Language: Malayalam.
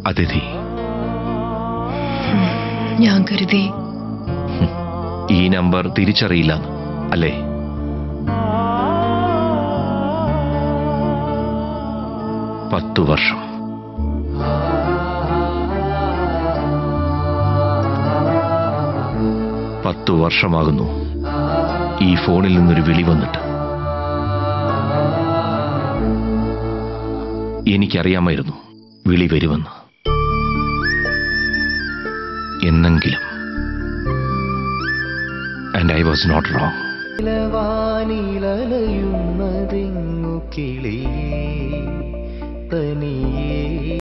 അതിഥി ഞാൻ കരുതി ഈ നമ്പർ തിരിച്ചറിയില്ല അല്ലേ പത്തു വർഷം പത്തു വർഷമാകുന്നു ഈ ഫോണിൽ നിന്നൊരു വിളി വന്നിട്ട് എനിക്കറിയാമായിരുന്നു വിളി വരുമെന്ന് എന്നെങ്കിലും and I was not wrong വാനിലലയുന്നതെങ്ങു കിളിയേ തനിയേ